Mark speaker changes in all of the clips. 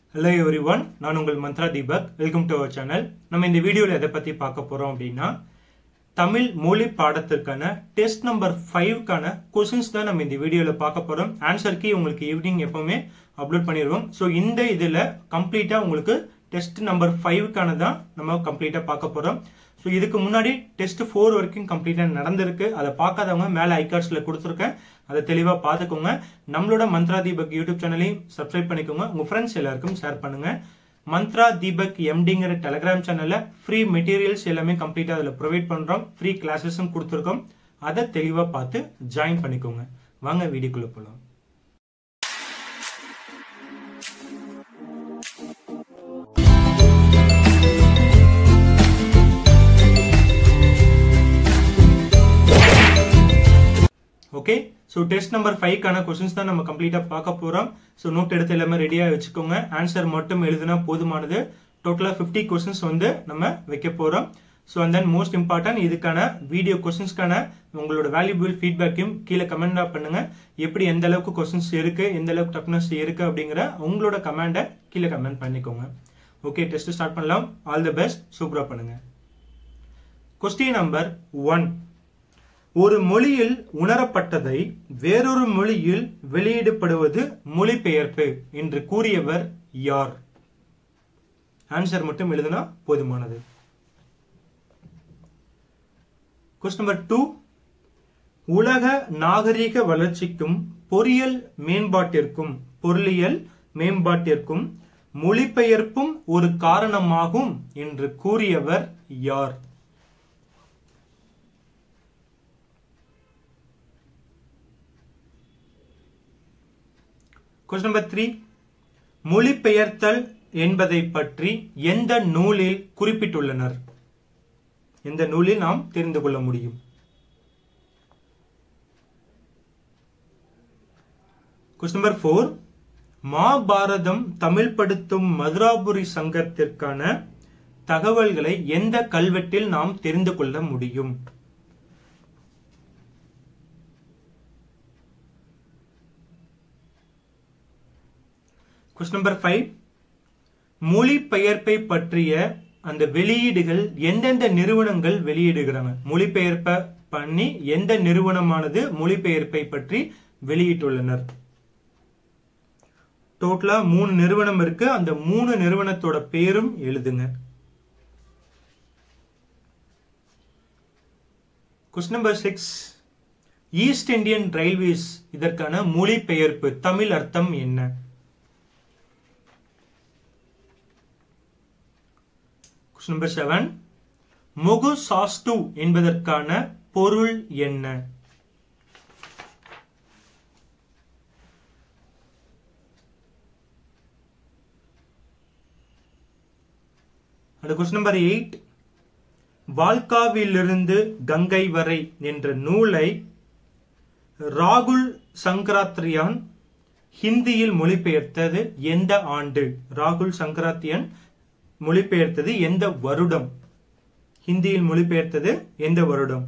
Speaker 1: hello every everyone நான் உங்கள் Mantra Deepak welcome to our channel நம்ம இந்த வீடியோவில் எதை பற்றி பார்க்க போகிறோம் அப்படின்னா தமிழ் மொழி பாடத்திற்கான டெஸ்ட் நம்பர் ஃபைவ்க்கான கொஸ்டின்ஸ் தான் நம்ம இந்த வீடியோவில் பார்க்க போகிறோம் ஆன்சர் கீ உங்களுக்கு ஈவினிங் எப்பவுமே அப்லோட் பண்ணிடுவோம் ஸோ இந்த இதில் கம்ப்ளீட்டாக உங்களுக்கு டெஸ்ட் நம்பர் ஃபைவ்க்கான தான் நம்ம கம்ப்ளீட்டாக பார்க்க போகிறோம் ஸோ இதுக்கு முன்னாடி டெஸ்ட் ஃபோர் வரைக்கும் கம்ப்ளீட்டாக நடந்திருக்கு அதை பார்க்காதவங்க மேலே ஐகார்ட்ஸில் கொடுத்துருக்கேன் அதை தெளிவாக பார்த்துக்கோங்க நம்மளோட மந்த்ரா தீபக் யூடியூப் சேனலையும் சப்ஸ்கிரைப் பண்ணிக்கோங்க உங்கள் ஃப்ரெண்ட்ஸ் எல்லாருக்கும் ஷேர் பண்ணுங்க மந்த்ரா தீபக் எம்டிங்கிற டெலிகிராம் சேனலில் ஃப்ரீ மெட்டீரியல்ஸ் எல்லாமே கம்ப்ளீட்டாக அதில் ப்ரொவைட் பண்ணுறோம் ஃப்ரீ கிளாஸஸும் கொடுத்துருக்கோம் அதை தெளிவாக பார்த்து ஜாயின் பண்ணிக்கோங்க வாங்க வீடியோக்குள்ளே போகலாம் ஓகே ஸோ டெஸ்ட் நம்பர் ஃபைவ்க்கான கொஸ்டின்ஸ் தான் நம்ம கம்ப்ளீட்டாக பார்க்க போகிறோம் ஸோ நோட் எடுத்து எல்லாமே ரெடியாக வச்சுக்கோங்க ஆன்சர் மட்டும் எழுதுனா போதுமானது டோட்டலாக ஃபிஃப்டி கொஸ்டின்ஸ் வந்து நம்ம வைக்க போகிறோம் so and then most important இதுக்கான வீடியோ கொஸ்டின்ஸ்க்கான உங்களோட வேல்யூபிள் ஃபீட்பேக்கையும் கீழே கமெண்டாக பண்ணுங்க எப்படி எந்த அளவுக்கு கொஸ்டின்ஸ் இருக்கு எந்த அளவுக்கு டஃப்னஸ் இருக்கு அப்படிங்கிற உங்களோட கமெண்டை கீழே கமெண்ட் பண்ணிக்கோங்க ஓகே டெஸ்ட் ஸ்டார்ட் பண்ணலாம் ஆல் தி பெஸ்ட் சூப்பராக பண்ணுங்க கொஸ்டின் நம்பர் ஒன் ஒரு மொழியில் உணரப்பட்டதை வேறொரு மொழியில் வெளியிடப்படுவது மொழிபெயர்ப்பு என்று கூறியவர் யார் ஆன்சர் மட்டும் எழுதுனா போதுமானது கொஸ்டின் நம்பர் டூ உலக நாகரிக வளர்ச்சிக்கும் பொறியியல் மேம்பாட்டிற்கும் பொருளியல் மேம்பாட்டிற்கும் மொழிபெயர்ப்பும் ஒரு காரணமாகும் என்று கூறியவர் யார் கொஸ்டின் நம்பர் த்ரீ மொழிபெயர்த்தல் என்பதை பற்றி எந்த நூலில் குறிப்பிட்டுள்ளனர் எந்த நூலில் நாம் தெரிந்து கொள்ள முடியும் கொஸ்டின் நம்பர் ஃபோர் மாபாரதம் தமிழ் படுத்தும் மதுராபுரி சங்கத்திற்கான தகவல்களை எந்த கல்வெட்டில் நாம் தெரிந்து கொள்ள முடியும் கொஸ்டின் நம்பர் ஃபைவ் மொழிபெயர்ப்பை பற்றிய அந்த வெளியீடுகள் எந்தெந்த நிறுவனங்கள் வெளியிடுகிறாங்க மொழிபெயர்ப்ப பண்ணி எந்த நிறுவனமானது மொழிபெயர்ப்பை பற்றி வெளியிட்டுள்ளனர் டோட்டலா மூணு நிறுவனம் இருக்கு அந்த மூணு நிறுவனத்தோட பேரும் எழுதுங்க question number six East Indian Railways இதற்கான மொழிபெயர்ப்பு தமிழ் அர்த்தம் என்ன கொஸ்டின் நம்பர் செவன் முகு சாஸ்து என்பதற்கான பொருள் என்ன அடுத்த கொஸ்டின் நம்பர் எயிட் வால்காவிலிருந்து கங்கை வரை என்ற நூலை ராகுல் சங்கராத்ரியான் ஹிந்தியில் மொழிபெயர்த்தது எந்த ஆண்டு ராகுல் சங்கராத்தியன் மொழிபெயர்த்தது எந்த வருடம் ஹிந்தியில் மொழிபெயர்த்தது எந்த வருடம்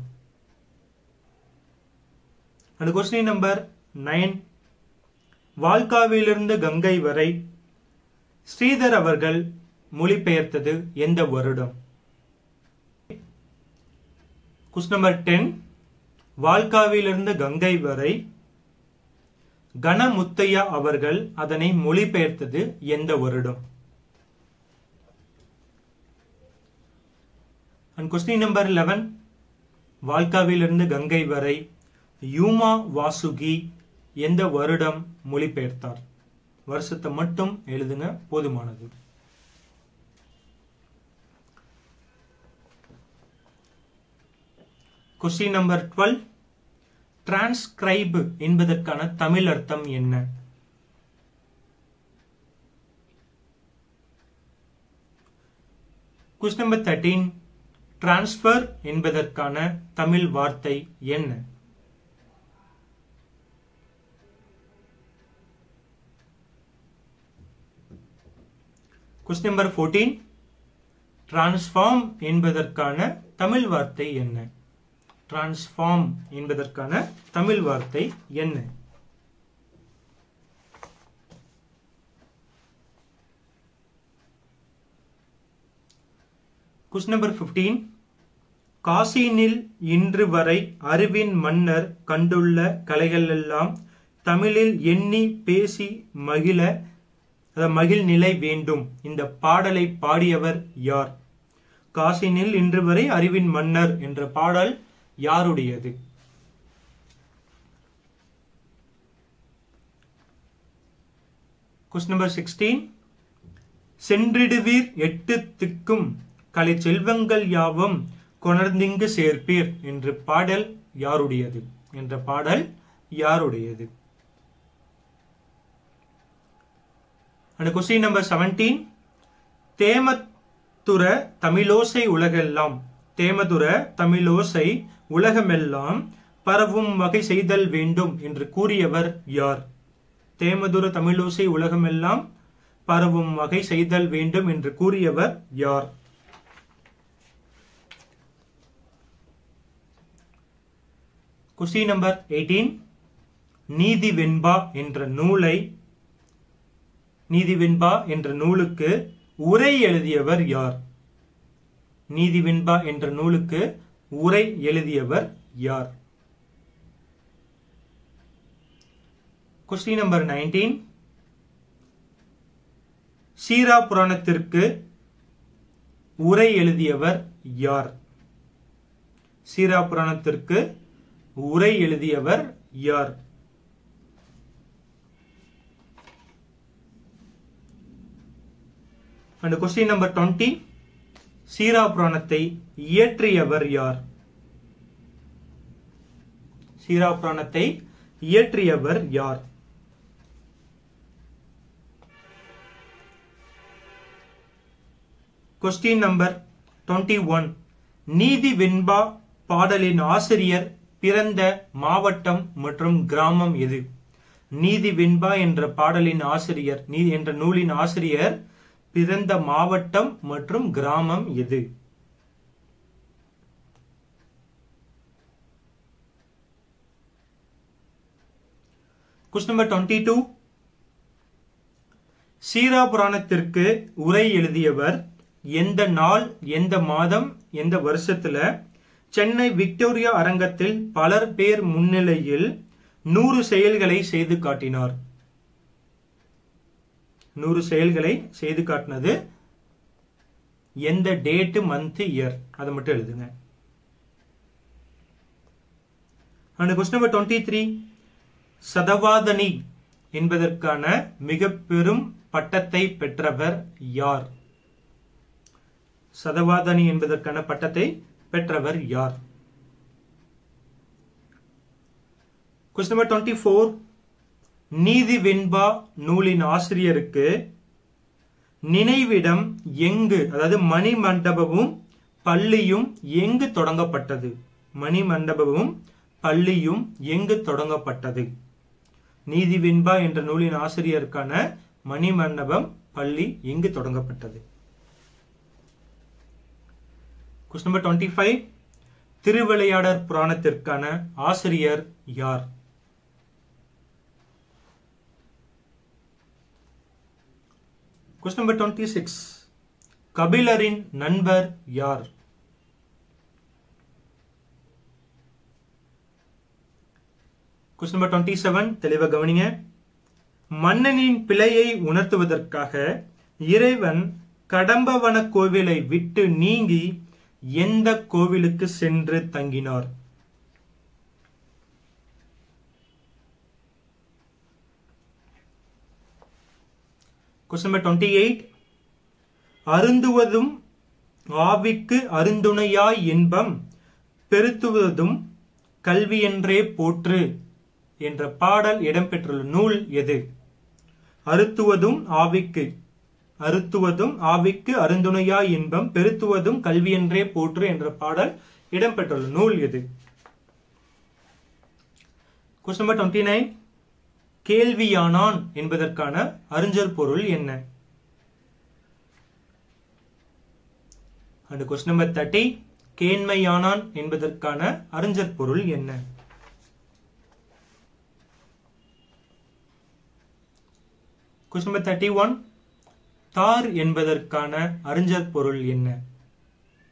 Speaker 1: அந்த கொஸ்டின் நம்பர் நைன் வால்காவிலிருந்து கங்கை வரை ஸ்ரீதர் அவர்கள் மொழிபெயர்த்தது எந்த வருடம் கொஸ்டின் நம்பர் டென் வால்காவிலிருந்து கங்கை வரை கணமுத்தையா அவர்கள் அதனை மொழிபெயர்த்தது எந்த வருடம் அண்ட் கொஸ்டின் நம்பர் லெவன் வால்காவிலிருந்து கங்கை வரை யூமா வாசுகி எந்த வருடம் மொழிபெயர்த்தார் வருஷத்தை மட்டும் எழுதுங்க போதுமானது கொஸ்டின் நம்பர் டுவெல் டிரான்ஸ்கிரைப் என்பதற்கான தமிழ் அர்த்தம் என்ன கொஸ்டின் நம்பர் தேர்ட்டீன் டிரான்ஸ்பர் என்பதற்கான தமிழ் வார்த்தை என்ன கொஸ்டின் நம்பர் ஃபோர்டீன் டிரான்ஸ்ஃபார்ம் என்பதற்கான தமிழ் வார்த்தை என்ன டிரான்ஸ்ஃபார்ம் என்பதற்கான தமிழ் வார்த்தை என்ன கொஸ்டின் நம்பர் ஃபிஃப்டீன் காசினில் இன்று வரை அறிவின் மன்னர் கண்டுள்ள கலைகளெல்லாம் தமிழில் எண்ணி பேசி மகிழ அதாவது மகிழ் நிலை வேண்டும் இந்த பாடலை பாடியவர் யார் காசினில் இன்று வரை அறிவின் மன்னர் என்ற பாடல் யாருடையது கொஸ்டின் நம்பர் சிக்ஸ்டீன் சென்றிடுவீர் எட்டு திக்கும் கலை செல்வங்கள் யாவும் கொணர்ந்திங்கு சேர்ப்பீர் என்று பாடல் யாருடையது என்ற பாடல் யாருடையது அண்ட் கொஸ்டின் நம்பர் செவன்டீன் தேமத்துர தமிழோசை உலகெல்லாம் தேமதுர தமிழோசை உலகமெல்லாம் பரவும் வகை செய்தல் வேண்டும் என்று கூறியவர் யார் தேமதுர தமிழோசை உலகமெல்லாம் பரவும் வகை செய்தல் வேண்டும் என்று கூறியவர் யார் கொஸ்டின் நம்பர் எயிட்டீன் நீதி வெண்பா என்ற நூலை நீதி வெண்பா என்ற நூலுக்கு உரை எழுதியவர் யார் நீதி வெண்பா என்ற நூலுக்கு உரை எழுதியவர் யார் கொஸ்டின் நம்பர் நைன்டீன் சீரா புராணத்திற்கு உரை எழுதியவர் யார் சீரா புராணத்திற்கு உரை எழுதியவர் யார் அண்ட் கொஸ்டின் நம்பர் டுவெண்ட்டி சீரா புராணத்தை இயற்றியவர் யார் சீரா புராணத்தை இயற்றியவர் யார் கொஸ்டின் நம்பர் டுவெண்ட்டி ஒன் நீதி வெண்பா பாடலின் ஆசிரியர் பிறந்த மாவட்டம் மற்றும் கிராமம் எது நீதி வெண்பா என்ற பாடலின் ஆசிரியர் நீ என்ற நூலின் ஆசிரியர் பிறந்த மாவட்டம் மற்றும் கிராமம் எது கொஸ்டின் நம்பர் டுவெண்ட்டி டூ சீரா புராணத்திற்கு உரை எழுதியவர் எந்த நாள் எந்த மாதம் எந்த வருஷத்துல சென்னை விக்டோரியா அரங்கத்தில் பலர் பேர் முன்னிலையில் நூறு செயல்களை செய்து காட்டினார் நூறு செயல்களை செய்து காட்டினது எந்த டேட்டு மந்த் இயர் அதை மட்டும் எழுதுங்க and question number twenty three சதவாதனி என்பதற்கான மிக பெரும் பட்டத்தை பெற்றவர் யார் சதவாதனி என்பதற்கான பட்டத்தை பெற்றவர் யார் கொஸ்டின் நம்பர் டுவெண்ட்டி ஃபோர் நீதி வெண்பா நூலின் ஆசிரியருக்கு நினைவிடம் எங்கு அதாவது மணி மண்டபமும் பள்ளியும் எங்கு தொடங்கப்பட்டது மணி மண்டபமும் பள்ளியும் எங்கு தொடங்கப்பட்டது நீதி வெண்பா என்ற நூலின் ஆசிரியருக்கான மணி மண்டபம் பள்ளி எங்கு தொடங்கப்பட்டது கொஸ்டின் நம்பர் டுவெண்ட்டி ஃபைவ் திருவிளையாடற் புராணத்திற்கான ஆசிரியர் யார் கொஸ்டின் நம்பர் டுவெண்ட்டி சிக்ஸ் கபிலரின் நண்பர் யார் கொஸ்டின் நம்பர் டுவெண்ட்டி செவன் தெளிவாக கவனிங்க மன்னனின் பிழையை உணர்த்துவதற்காக இறைவன் கடம்பவன கோவிலை விட்டு நீங்கி எந்த கோவிலுக்கு சென்று தங்கினார் கொஸ்டின் நம்பர் டுவெண்ட்டி எயிட் அருந்துவதும் ஆவிக்கு அருந்துணையாய் இன்பம் பெருத்துவதும் கல்வியென்றே போற்று என்ற பாடல் இடம்பெற்றுள்ள நூல் எது அறுத்துவதும் ஆவிக்கு அறுத்துவதும் ஆவிக்கு அருந்துணையாய் இன்பம் பெருத்துவதும் கல்வியென்றே போற்று என்ற பாடல் இடம்பெற்றுள்ள நூல் எது கொஸ்டின் நம்பர் டுவெண்ட்டி நைன் கேள்வியானான் என்பதற்கான அறிஞர் பொருள் என்ன அண்ட் கொஸ்டின் நம்பர் தேர்ட்டி கேண்மையானான் என்பதற்கான அறிஞர் பொருள் என்ன கொஸ்டின் நம்பர் தேர்ட்டி ஒன் தார் என்பதற்கான அறிஞர் பொருள் என்ன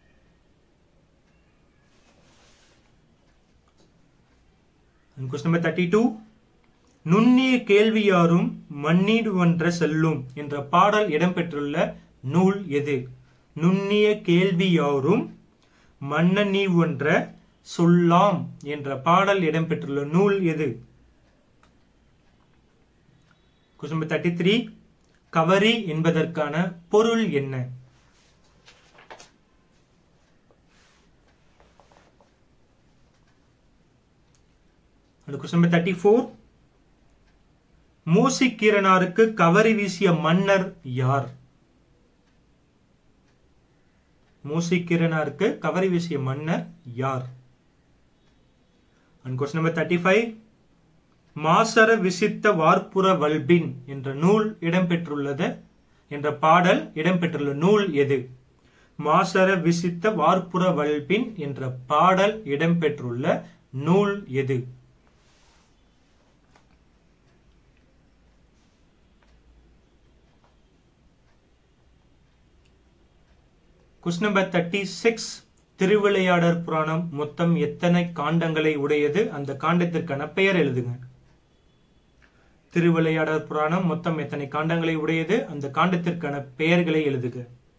Speaker 1: கொஸ்டின் நம்பர் தேர்ட்டி டூ நுண்ணிய கேள்வியாரும் மன்னிடுவன்ற செல்லும் என்ற பாடல் இடம்பெற்றுள்ள நூல் எது நுண்ணிய கேள்வியாரும் மன்னனி ஒன்ற சொல்லாம் என்ற பாடல் இடம்பெற்றுள்ள நூல் எது கொஸ்டின் நம்பர் தேர்ட்டி த்ரீ கவரி என்பதற்கான பொருள் என்ன கொஸ்டின் நம்பர் தேர்ட்டி ஃபோர் மூசிக்கீரனாருக்கு கவரி வீசிய மன்னர் யார் மூசிக்கிரனாருக்கு கவரி வீசிய மன்னர் யார் and question number thirty five மாசர விசித்த வார்ப்புற வல்பின் என்ற நூல் இடம்பெற்றுள்ளது என்ற பாடல் இடம்பெற்றுள்ள நூல் எது மாசர விசித்த வார்ப்புற வல்பின் என்ற பாடல் இடம்பெற்றுள்ள நூல் எது question number thirty six Thiruvilaiyadal Puranam மொத்தம் எத்தனை காண்டங்களை உடையது அந்த காண்டத்திற்கான பெயர் எழுதுங்க திருவிளையாடற் புராணம் மொத்தம் எத்தனை காண்டங்களை உடையது அந்த காண்டத்திற்கான பெயர்களை எழுதுக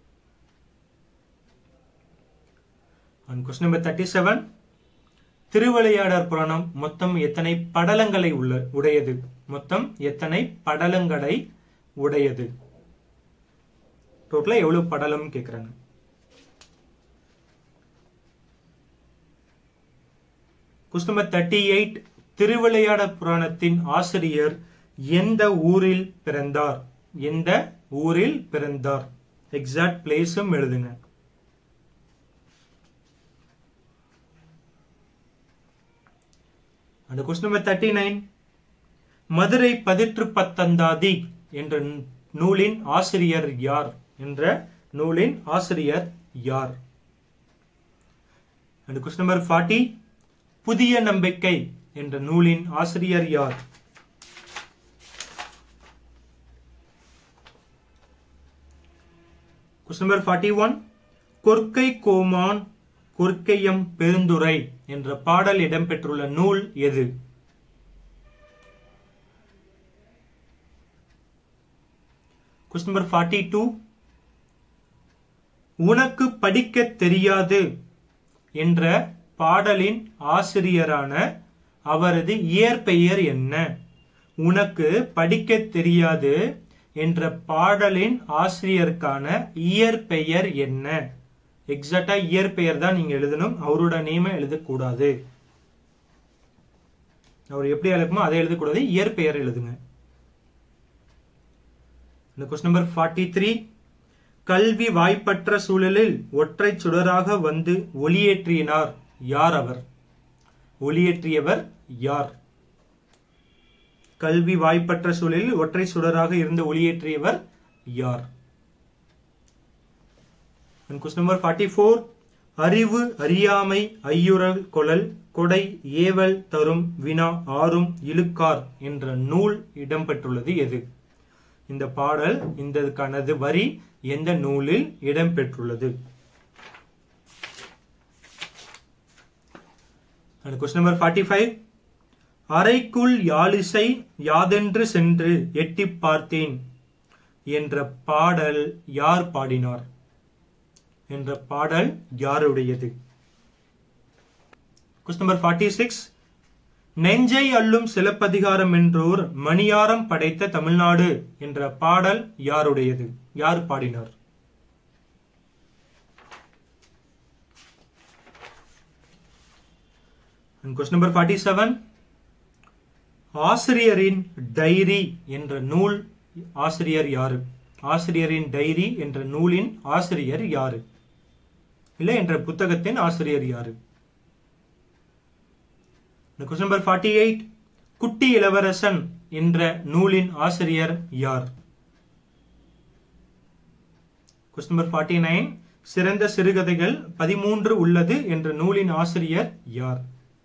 Speaker 1: question number thirty seven Thiruvilaiyadal Puranam மொத்தம் எத்தனை படலங்களை உள்ள உடையது மொத்தம் எத்தனை படலங்களை உடையது டோட்டலா எவ்வளவு படலம் கேக்குறாங்க கொஸ்டின் நம்பர் தேர்ட்டி எயிட் திருவிளையாட புராணத்தின் ஆசிரியர் எந்த ஊரில் பிறந்தார் எந்த ஊரில் பிறந்தார் எக்ஸாக்ட் பிளேஸும் எழுதுங்க அந்த question number thirty nine Madurai பதிற்று பத்தந்தாதி என்ற நூலின் ஆசிரியர் யார் என்ற நூலின் ஆசிரியர் யார் அந்த கொஸ்டின் நம்பர் ஃபார்ட்டி புதிய நம்பிக்கை என்ற நூலின் ஆசிரியர் யார் question number forty one Korkai கோமான் கொற்கையம் பெருந்துரை என்ற பாடல் இடம்பெற்றுள்ள நூல் எது கொஸ்டின் நம்பர் ஃபார்ட்டி டூ உனக்கு படிக்க தெரியாது என்ற பாடலின் ஆசிரியரான அவரது இயற்பெயர் என்ன உனக்கு படிக்க தெரியாது என்ற பாடலின் ஆசிரியருக்கான இயற்பெயர் என்ன எக்ஸாக்டா இயற்பெயர் தான் நீங்க எழுதணும் அவரோட நேம எழுதக்கூடாது அவர் எப்படி எழுதுமோ அதை எழுதக்கூடாது இயற்பெயர் எழுதுங்க இந்த கொஸ்டின் நம்பர் ஃபார்ட்டி த்ரீ கல்வி வாய்ப்பற்ற சூழலில் ஒற்றை சுடராக வந்து ஒளியேற்றினார் யார் அவர் ஒளியேற்றியவர் யார் கல்வி வாய்ப்பற்ற சூழலில் ஒற்றை சுடராக இருந்து ஒளியேற்றியவர் யார் கொஸ்டின் நம்பர் ஃபார்ட்டி ஃபோர் அறிவு அறியாமை ஐயுறல் கொழல் கொடை ஏவல் தரும் வினா ஆறும் இழுக்கார் என்ற நூல் இடம்பெற்றுள்ளது எது இந்த பாடல் இந்த கனது வரி எந்த நூலில் இடம்பெற்றுள்ளது கொஸ்டின் நம்பர் ஃபார்ட்டி ஃபைவ் அறைக்குள் யாழிசை யாதென்று சென்று எட்டி பார்த்தேன் என்ற பாடல் யார் பாடினார் என்ற பாடல் யாருடையது கொஸ்டின் நம்பர் ஃபார்ட்டி சிக்ஸ் நெஞ்சை அள்ளும் சிலப்பதிகாரம் என்றோர் மணியாரம் படைத்த தமிழ்நாடு என்ற பாடல் யாருடையது யார் பாடினார் கொஸ்டின் நம்பர் ஃபார்ட்டி செவன் ஆசிரியரின் டைரி என்ற நூல் ஆசிரியர் யாரு ஆசிரியரின் டைரி என்ற நூலின் ஆசிரியர் யாரு இல்லை என்ற புத்தகத்தின் ஆசிரியர் யாரு கொஸ்டின் நம்பர் ஃபார்ட்டி எயிட் குட்டி இளவரசன் என்ற நூலின் ஆசிரியர் யார் கொஸ்டின் நம்பர் ஃபார்ட்டி நைன் சிறந்த சிறுகதைகள் பதிமூன்று உள்ளது என்ற நூலின் ஆசிரியர் யார்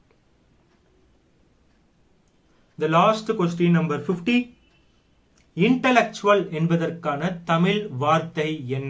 Speaker 1: the last question number fifty intellectual என்பதற்கான தமிழ் வார்த்தை என்ன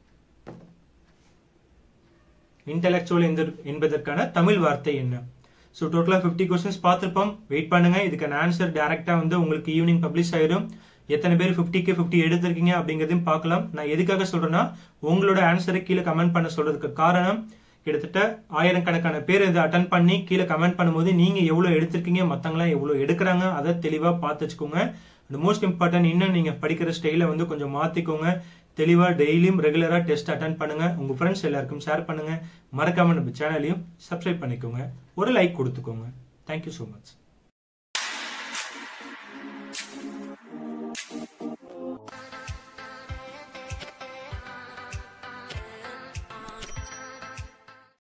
Speaker 1: இன்டலக்சுவல் என்பதற்கான தமிழ் வார்த்தை என்ன ஸோ டோட்டலாக ஃபிஃப்டி கொஸ்டின்ஸ் பார்த்துருப்போம் வெயிட் பண்ணுங்க இதுக்கான ஆன்சர் டேரெக்டாக வந்து உங்களுக்கு ஈவினிங் பப்ளிஷ் ஆயிடும் எத்தனை பேர் ஃபிஃப்டிக்கு ஃபிஃப்டி எடுத்திருக்கீங்க அப்படிங்கிறதையும் பார்க்கலாம் நான் எதுக்காக சொல்றேன்னா உங்களோட ஆன்சரை கீழே கமெண்ட் பண்ண சொல்றதுக்கு காரணம் கிட்டத்தட்ட ஆயிரக்கணக்கான பேர் இதை அட்டன் பண்ணி கீழே கமெண்ட் பண்ணும்போது நீங்க எவ்வளவு எடுத்திருக்கீங்க மத்தவங்களாம் எவ்வளவு எடுக்கிறாங்க அதை தெளிவா பார்த்து வச்சுக்கோங்க அண்ட் மோஸ்ட் இம்பார்ட்டன்ட் இன்னும் நீங்க படிக்கிற ஸ்டைல வந்து கொஞ்சம் மாத்திக்கோங்க தெளிவா டெய்லியும் ரெகுலரா டெஸ்ட் அட்டன் பண்ணுங்க உங்க ஃப்ரெண்ட்ஸ் எல்லாருக்கும் ஷேர் பண்ணுங்க மறக்காம நம்ம சேனலையும் சப்ஸ்கிரைப் பண்ணிக்கோங்க ஒரு லைக் கொடுத்துக்கோங்க தேங்க்யூ ஸோ மச்